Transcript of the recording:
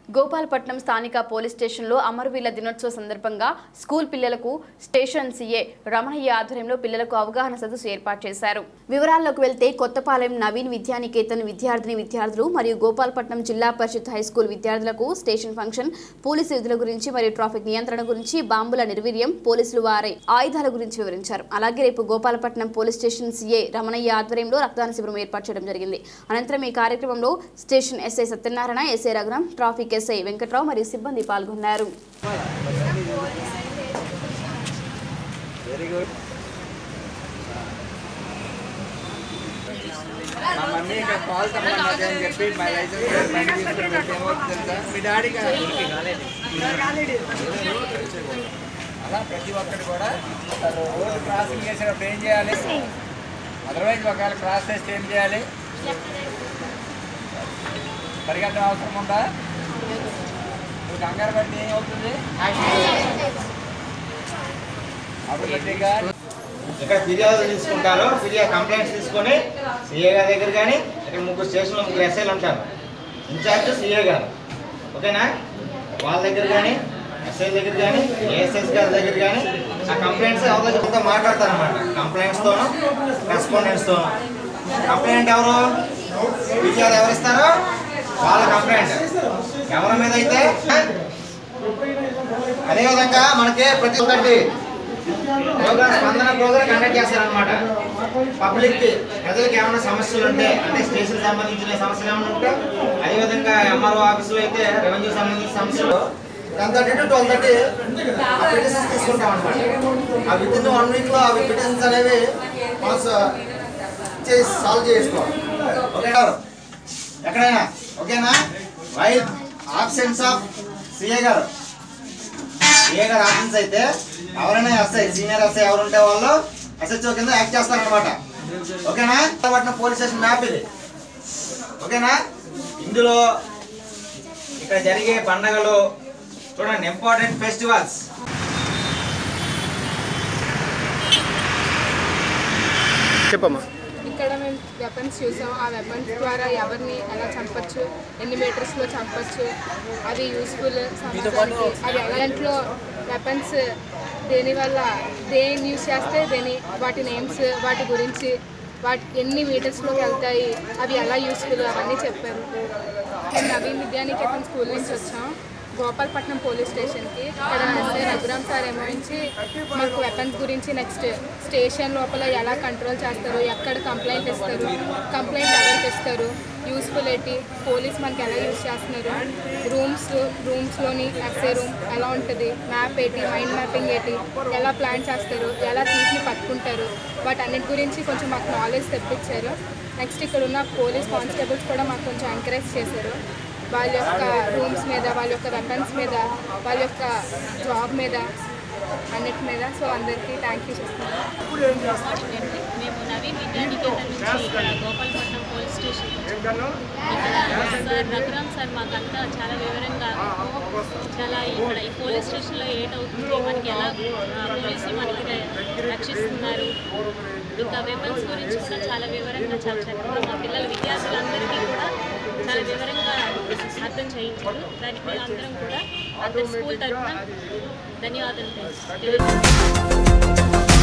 గోపాలపట్నం స్థానిక పోలీస్ స్టేషన్లో అమరవీరుల దినోత్సవ సందర్భంగా స్కూల్ పిల్లలకు స్టేషన్ సీఏ రమణయ్య ఆధ్వర్యంలో పిల్లలకు అవగాహన సదస్సు ఏర్పాటు చేశారు వివరాల్లోకి వెళ్తే కొత్తపాలెం నవీన్ విద్యానికేతన్ విద్యార్థిని విద్యార్థులు మరియు గోపాలపట్నం జిల్లా పరిషత్ హై స్కూల్ విద్యార్థులకు స్టేషన్ ఫంక్షన్ పోలీసు విధుల గురించి మరియు ట్రాఫిక్ నియంత్రణ గురించి బాంబుల నిర్వీర్యం పోలీసులు వారి ఆయుధాల గురించి వివరించారు అలాగే రేపు Gopalapatnam police station CA Ramanaiah ఆధ్వర్యంలో రక్తదాన శిబిరం ఏర్పాటు చేయడం జరిగింది అనంతరం ఈ కార్యక్రమంలో station SI Satyanarayana SI Raghuram traffic SI Venkatrao మరియు సిబ్బంది పాల్గొన్నారు వెరీ గుడ్ మా మమ్మీ ఇంకా కాల్ తమ్మన్నది అని చెప్పి మా లైసెన్స్ బండి తీసుకుని వెళ్తే ఏమవుతుంది తెలుసా మీ డాడీకి అలా ప్రతి ఒక్కరు కూడా రోడ్ క్రాసింగ్ చేసేటప్పుడు ఏం చేయాలి అదర్వైజ్ ఒకవేళ క్రాస్ చేస్తే ఏం చేయాలి పరిగెత్తడం అవసరం ఉందా నువ్వు కంగారు పడితే ఏమవుతుంది ఆటోమేటిక్గా ఇక్కడ ఫిర్యాదు తీసుకుంటారు ఫిర్యాదు కంప్లైంట్స్ తీసుకొని సిఏ గారి దగ్గర కానీ ఇక్కడ ముగ్గురు స్టేషన్లో ముగ్గురు ఎస్ఐలు ఉంటారు ఇన్ఛార్జ్ సిఏ గారు ఓకేనా వాళ్ళ దగ్గర కానీ ఎస్ఐ దగ్గర కానీ ఏఎస్ఎస్ గారి దగ్గర కానీ ఆ కంప్లైంట్స్ ఎవరి దగ్గర మాట్లాడతారు అనమాట కంప్లైంట్స్తోనూ రెస్పాండెంట్స్తోనూ కంప్లైంట్ ఎవరు ఫిర్యాదు ఎవరు ఇస్తారో వాళ్ళ కంప్లైంట్ ఎవరి మీద అయితే అదేవిధంగా మనకి ప్రతి ఒక్కటి ప్రోగ్రామ్ స్పందన ప్రోగ్రామ్ కండక్ట్ చేస్తారనమాట పబ్లిక్ కి ప్రజలకు ఏమైనా సమస్యలు ఉంటే అంటే స్టేషన్ సంబంధించిన సమస్యలు ఏమైనా ఉంటే అదేవిధంగా ఎంఆర్ఓ ఆఫీసులో అయితే రెవెన్యూ సంబంధించిన సమస్యలు ten thirty to twelve thirty ఆ పిటిషన్స్ తీసుకుంటాం అనమాట ఆ విత్ ఇన్ వన్ వీక్ లో ఆ పిటిషన్స్ అనేవి మనం చేసి సాల్వ్ చేసుకోవాలి ఓకే ఎక్కడైనా ఓకేనా వైట్ ఆబ్సెన్స్ ఆఫ్ సిఏ గారు ఏ గారు ఆఫీస్ అయితే ఎవరైనా ఎస్ఐ సీనియర్ ఎస్ఐ ఎవరు ఉంటే వాళ్ళు ఎస్హెచ్ఓ కింద యాక్ట్ చేస్తారనమాట ఓకేనా పట్టిన పోలీస్ స్టేషన్ మ్యాప్ ఇది ఓకేనా ఇందులో ఇక్కడ జరిగే పండగలు చూడండి ఇంపార్టెంట్ ఫెస్టివల్స్ చెప్పమ్మా ఇక్కడ మేము వెపన్స్ చూసాం ఆ వెపన్స్ ద్వారా ఎవరిని ఎలా చంపచ్చు ఎన్ని మీటర్స్లో చంపచ్చు అది యూస్ఫుల్ సమాజానికి అది ఎలాంట్లో వెపన్స్ దేనివల్ల దేని యూస్ చేస్తే దేని వాటి నేమ్స్ వాటి గురించి వాటి ఎన్ని మీటర్స్లోకి వెళ్తాయి అవి ఎలా యూస్ఫుల్ అవన్నీ చెప్పారు మేము నవీన్ విద్యానికేతన్ స్కూల్ నుంచి వచ్చాం గోపాలపట్నం పోలీస్ స్టేషన్కి ఇక్కడ ఎస్ఐ రఘురామ్ సార్ ఏమో నుంచి మాకు వెపన్స్ గురించి నెక్స్ట్ స్టేషన్ లోపల ఎలా కంట్రోల్ చేస్తారు ఎక్కడ కంప్లైంట్ ఇస్తారు కంప్లైంట్ ఎవరికి ఇస్తారు యూస్ఫుల్ ఏంటి పోలీస్ మనకి ఎలా యూస్ చేస్తున్నారు రూమ్స్ రూమ్స్లోని ఎస్ఐ రూమ్ ఎలా ఉంటుంది మ్యాప్ ఏంటి మైండ్ మ్యాపింగ్ ఏంటి ఎలా ప్లాన్ చేస్తారు ఎలా తీసి పట్టుకుంటారు వాటన్నిటి గురించి కొంచెం మాకు నాలెడ్జ్ తెప్పించారు నెక్స్ట్ ఇక్కడ ఉన్న పోలీస్ కానిస్టేబుల్స్ కూడా మాకు కొంచెం ఎంకరేజ్ చేశారు వాళ్ళ యొక్క రూమ్స్ మీద వాళ్ళ యొక్క వెపన్స్ మీద వాళ్ళ యొక్క జాబ్ మీద అన్నిటి మీద సో అందరికీ థ్యాంక్ యూ చెప్తున్నాను మేము నవీన్ విద్యానికేతన్ నుంచి ఇక్కడ గోపాలపట్నం పోలీస్ స్టేషన్ ఇక్కడ సార్ రఘురామ్ సార్ మాకంతా చాలా వివరంగా చాలా ఇక్కడ ఈ పోలీస్ స్టేషన్లో ఏటవుతుంది మనకి ఎలా ఆ, పోలీసులు మనకి రక్షిస్తున్నారు ఇంకా వెపన్స్ గురించి కూడా చాలా వివరంగా చాలా చక్కగా మా పిల్లల విద్యార్థులందరికీ కూడా చాలా వివరంగా అర్థం చేయించారు దానికి మేము అందరం కూడా అందరి స్కూల్ తరఫున ధన్యవాదాలు తెలుసు